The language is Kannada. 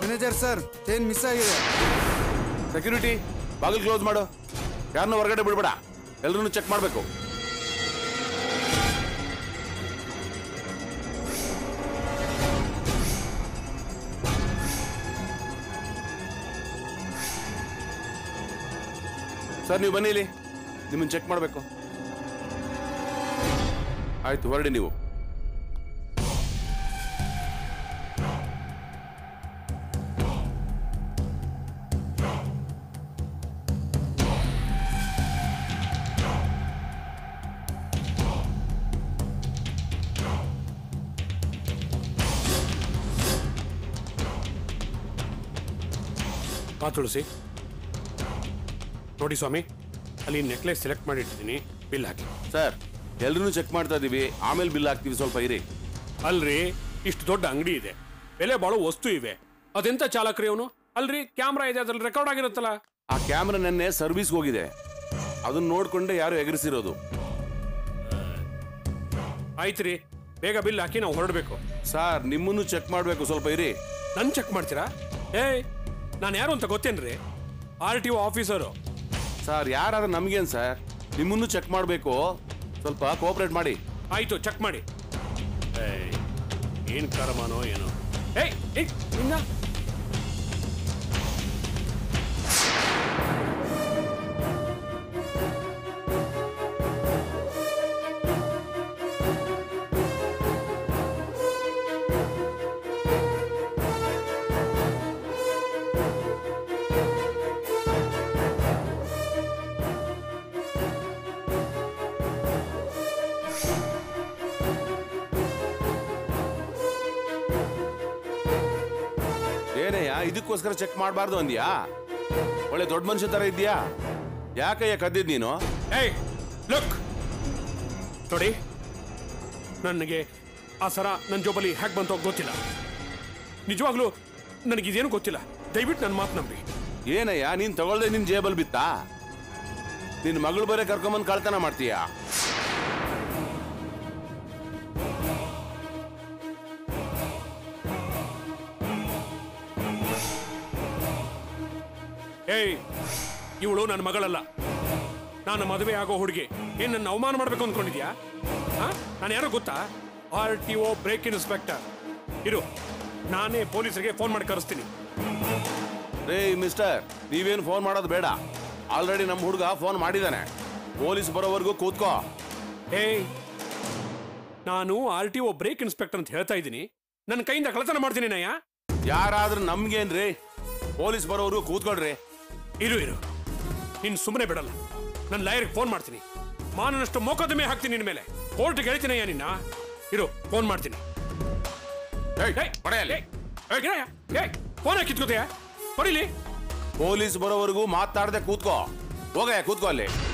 ಮ್ಯಾನೇಜರ್ ಸರ್ ಚೈನ್ ಮಿಸ್ ಆಗಿದೆ ಸೆಕ್ಯೂರಿಟಿ ಬಾಗಿಲು ಕ್ಲೋಸ್ ಮಾಡು ಯಾರನ್ನೂ ಹೊರಗಡೆ ಬಿಡ್ಬೇಡ ಎಲ್ಲರನ್ನು ಚೆಕ್ ಮಾಡಬೇಕು ಸರ್ ನೀವು ಬನ್ನಿ ಇಲ್ಲಿ ನಿಮ್ಮನ್ನು ಚೆಕ್ ಮಾಡಬೇಕು ಆಯ್ತು ಹೊರಡಿ ನೀವು ಬಾ ತುಳಸಿ ನೋಡಿ ಸ್ವಾಮಿ ಅಲ್ಲಿ ನೆಕ್ಲೆಸ್ ಸೆಲೆಕ್ಟ್ ಮಾಡಿಟ್ಟಿದ್ದೀನಿ ಬಿಲ್ ಹಾಕಿ ಸರ್ ಎಲ್ಲರನ್ನೂ ಚೆಕ್ ಮಾಡ್ತಾ ಇದೀವಿ ಆಮೇಲೆ ಬಿಲ್ ಹಾಕ್ತೀವಿ ಸ್ವಲ್ಪ ಇರಿ ಅಲ್ರಿ ಇಷ್ಟು ದೊಡ್ಡ ಅಂಗಡಿ ಇದೆ ಬೆಲೆ ಬಾಳೋ ವಸ್ತು ಇವೆ ಅದೆಂತ ಚಾಲಕ್ರಿ ಅವನು ಅಲ್ರಿ ಕ್ಯಾಮ್ರಾ ಇದೆ ಅದ್ರಲ್ಲಿ ರೆಕಾರ್ಡ್ ಆಗಿರುತ್ತಲ್ಲ ಆ ಕ್ಯಾಮ್ರಾ ನೆನ್ನೆ ಸರ್ವಿಸ್ಗೆ ಹೋಗಿದೆ ಅದನ್ನ ನೋಡ್ಕೊಂಡೆ ಯಾರು ಎಗರಿಸಿರೋದು ಆಯ್ತ್ರಿ ಬೇಗ ಬಿಲ್ ಹಾಕಿ ನಾವು ಹೊರಡಬೇಕು ಸರ್ ನಿಮ್ಮನ್ನು ಚೆಕ್ ಮಾಡಬೇಕು ಸ್ವಲ್ಪ ಇರಿ ನನ್ ಚೆಕ್ ಮಾಡ್ತೀರಾ ಏಯ್ ನಾನು ಯಾರು ಅಂತ ಗೊತ್ತೇನ್ರಿ R T O officer sir ಯಾರಾದ್ರೂ ನಮಗೇನು ಸರ್ ನಿಮ್ಮನ್ನು ಚೆಕ್ ಮಾಡಬೇಕು ಸ್ವಲ್ಪ ಕೋಆಪರೇಟ್ ಮಾಡಿ ಆಯ್ತು ಚೆಕ್ ಮಾಡಿ ಏಯ್ ಏನ್ ಕರ್ಮನೋ ಏನೋ ಏಯ್ ಏಯ್ ನಿನ್ನ ಏನಯ್ಯ ಇದಕ್ಕೋಸ್ಕರ ಚೆಕ್ ಮಾಡಬಾರ್ದು ಅಂದ್ಯಾ ಒಳ್ಳೆ ದೊಡ್ಡ ಮನುಷ್ಯ ತರ ಇದ್ಯಾ ಯಾಕಯ್ಯ ಕದ್ದಿದ್ ನೀನು ಏಯ್ ಲುಕ್ ನೋಡಿ ನನಗೆ ಆ ಸರ ನನ್ನ ಜೋಬಲ್ಲಿ ಹ್ಯಾಕ್ ಬಂತೋ ಗೊತ್ತಿಲ್ಲ ನಿಜವಾಗ್ಲೂ ನನಗಿದೇನು ಗೊತ್ತಿಲ್ಲ ದಯವಿಟ್ಟು ನನ್ನ ಮಾತು ನಂಬಿ ಏನಯ್ಯ ನೀನ್ ತಗೊಳ್ದೆ ನಿನ್ ಜೇಬಲ್ ಬಿತ್ತಾ ನಿನ್ ಮಗಳು ಬರೇ ಕರ್ಕೊಂಬಂದ್ ಕಳ್ತನ ಮಾಡ್ತೀಯಾ ಏಯ್ ಇವಳು ನನ್ನ ಮಗಳಲ್ಲ ನಾನು ಮದುವೆ ಆಗೋ ಹುಡುಗಿ ಏನ್ ನನ್ನ ಅವಮಾನ ಮಾಡ್ಬೇಕು ಅಂದ್ಕೊಂಡಿದ್ಯಾ ನಾನು ಯಾರೋ ಗೊತ್ತಾ R T O brake inspector ಇರು ನಾನೇ ಪೊಲೀಸರಿಗೆ ಫೋನ್ ಮಾಡಿ ಕರೆಸ್ತೀನಿ ರೇ ಮಿಸ್ಟರ್ ನೀವೇನು ಫೋನ್ ಮಾಡೋದು ಬೇಡ ಆಲ್ರೆಡಿ ನಮ್ಮ ಹುಡುಗ ಫೋನ್ ಮಾಡಿದಾನೆ ಪೊಲೀಸ್ ಬರೋವರೆಗೂ ಕೂತ್ಕೋ ಏಯ್ ನಾನು R T O brake inspector ಅಂತ ಹೇಳ್ತಾ ಇದ್ದೀನಿ ನನ್ನ ಕೈಯಿಂದ ಕಳತನ ಮಾಡ್ತೀನಿ ನಯ್ಯ ಯಾರಾದ್ರೂ ನಮ್ಗೇನ್ರಿ ಪೊಲೀಸ್ ಬರೋವರೆಗೂ ಕೂತ್ಕೊಳ್ರಿ ಇರು ಇರು ನೀನು ಸುಮ್ಮನೆ ಬಿಡಲ್ಲ ನನ್ನ ಲಾಯರ್ಗೆ ಫೋನ್ ಮಾಡ್ತೀನಿ ಮಾನನಷ್ಟು ಮೊಕದ್ದಮೆ ಹಾಕ್ತೀನಿ ನಿನ್ನ ಮೇಲೆ ಕೋರ್ಟ್ಗೆ ಹೇಳ್ತೀನಯ್ಯ ನಿನ್ನ ಇರು ಫೋನ್ ಮಾಡ್ತೀನಿ ಏಯ್, ಹೊಡೆಯಲ್ಲಿ. ಫೋನ್ ಕಿತ್ಕೋತೀಯ ಹೊಡಿಲಿ ಪೊಲೀಸ್ ಬರೋವರೆಗೂ ಮಾತಾಡದೆ ಕೂತ್ಕೋ ಹೋಗಯ್ಯ ಕೂತ್ಕೋ ಅಲ್ಲಿ